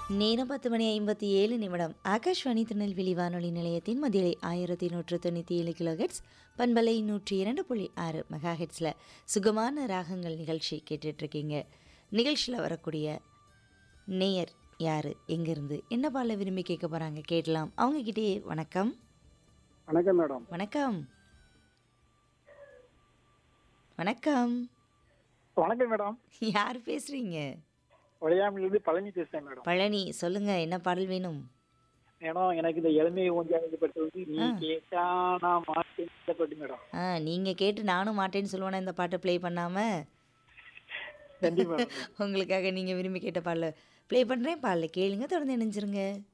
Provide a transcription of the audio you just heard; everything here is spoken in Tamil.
நேரம் பத்து மணி ஐம்பத்தி ஏழு நிமிடம் ஆகாஷ்வாணி திருநெல்வேலி வானொலி நிலையத்தின் மதிலை ஆயிரத்தி நூற்று தொண்ணூற்றி ஏழு கிலோஹெட்ஸ் பண்பலை நூற்றி இரண்டு புள்ளி ஆறு மெகா ஹெட்ஸில் சுகமான ராகங்கள் நிகழ்ச்சி கேட்டுட்ருக்கீங்க நிகழ்ச்சியில் வரக்கூடிய நேயர் யார் எங்கேருந்து என்ன பாடல விரும்பி கேட்க போகிறாங்க கேட்கலாம் அவங்கக்கிட்டே வணக்கம் வணக்கம் மேடம் வணக்கம் வணக்கம் வணக்கம் மேடம் யார் பேசுகிறீங்க உடையாமிலிருந்து பழனி பேசுறேன் மேடம் பழனி சொல்லுங்கள் என்ன பாடல் வேணும் மேடம் எனக்கு இந்த இளமை ஊஞ்சாவது பட்டு வந்து நீ கேட்டா நான் மாட்டேன் இந்த பாட்டு மேடம் ஆ நீங்கள் கேட்டு நானும் மாட்டேன்னு சொல்லுவேனா இந்த பாட்டை ப்ளே பண்ணாமல் நன்றி மேடம் உங்களுக்காக நீங்கள் விரும்பி கேட்ட பாடல ப்ளே பண்ணுறேன் பாடல கேளுங்க தொடர்ந்து இணைஞ்சிருங்க